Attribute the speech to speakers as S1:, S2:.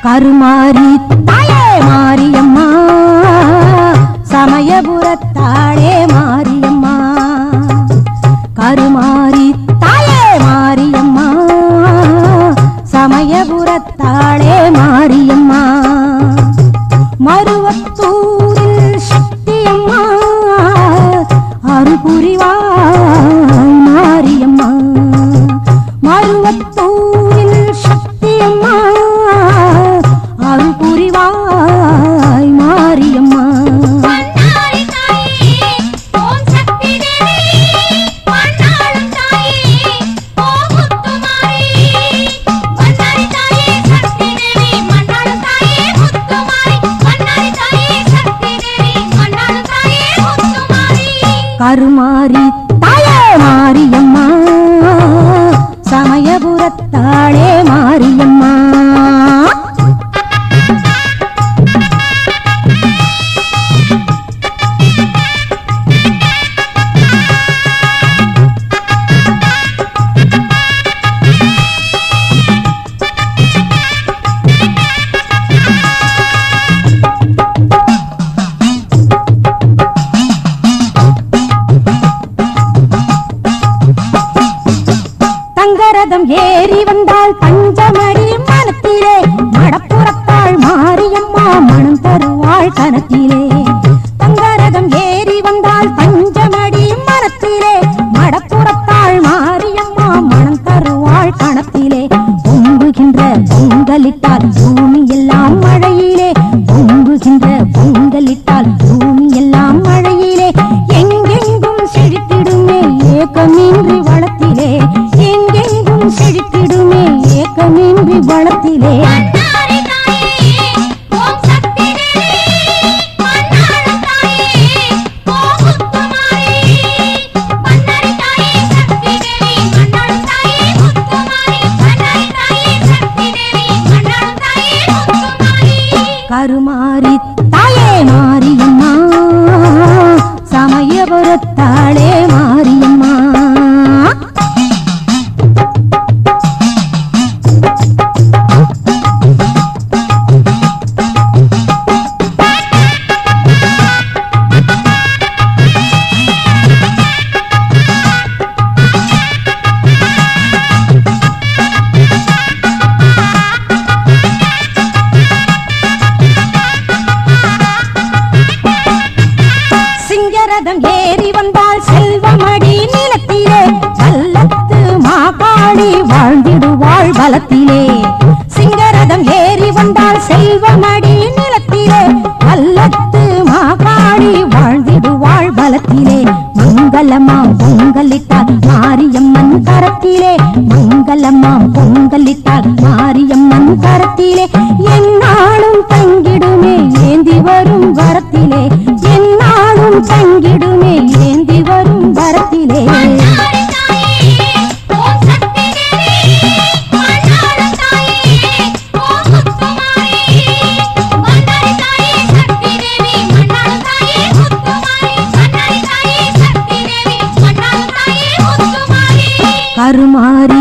S1: கருமாரி தாயே மாரியம்மா சமயபுரத்தாளே மாரியம்மா கருமாரி தாயே மாரியம்மா சமயபுரத்தாளே மாரியம்மா மருவத்தூரில் சக்தியம்மா அருபுரிவாய் மாரியம்மா மருவத்தூரில் சக்தியம்மா அருபுரிவாய் மாரியம்மா
S2: மன்னாரி தாயே ஓம் சக்தி தேவி மன்னாளும் தாயே ஓம் முத்துமாரி மன்னாரி தாயே சக்தி தேவி மன்னாளும் தாயே முத்துமாரி மன்னாரி தாயே சக்தி தேவி மன்னாளும் தாயே முத்துமாரி
S1: கருமாரி தாயே மாரியம்மா சமயபுரத்தாளே மாரியம்மா தங்கரதம் ஏறி வந்தால் பஞ்சமடி மனத்திலே மடப்புறத்தாள் மாரியம்மா மனம் தருவாள் கனத்திலே தங்கரதம் ஏறி வந்தால் பஞ்சமடி மனத்திலே மடப்புறத்தாள் மாரியம்மா மனம் தருவாள் கணத்திலே பொங்குகின்ற பொங்கலிட்டால் பூமி எல்லாம் மழையிலே பொங்குகின்ற பொங்கலிட்டால் பூமி எல்லாம் மழையிலே எங்கெங்கும் செழித்திடுமே ஏக்கமின்றி வளத்திலே எங்கெங்கும் செழித்திடுமே ஏக்கமின்றி வளத்திலே
S2: மன்னாரி தாயே ஓம் சக்தி தேவி மன்னாளும் தாயே ஓம் முத்துமாரி மன்னாரி தாயே சக்தி தேவி மன்னாளும் தாயே முத்துமாரி மன்னாரி தாயே சக்தி தேவி மன்னாளும் தாயே முத்துமாரி
S1: கருமாரி தாயே மாரியம்மா சமயபுரத்தாளே மாரியம்மா சிங்கரதம் ஏறி வந்தால் செல்வமடி நிலத்திலே வல்லத்து மாகாளி வாழ்ந்திடுவாள் பலத்திலே சிங்கரதம் ஏறி வந்தால் செல்வமடி நிலத்திலே வல்லத்து மாகாளி வாழ்ந்திடுவாள் பலத்திலே மங்களமாம் பொங்கலிட்டால் மாரியம்மன் கரத்திலே மங்களமாம் பொங்கலிட்டால் மாரியம்மன் கரத்திலே என்னாலும் தங்கிடுமே ஏந்தி வரும் வரத்திலே என்னாலும் தங்கிடுமே ஏந்தி வரும் வரத்திலே
S2: மன்னாரி தாயே ஓம் சக்தி தேவி மன்னாளும் தாயே ஓம் முத்துமாரி மன்னாரி தாயே சக்தி தேவி மன்னாளும் தாயே முத்துமாரி மன்னாரி தாயே சக்தி தேவி மன்னாளும் தாயே முத்துமாரி
S1: கருமாரி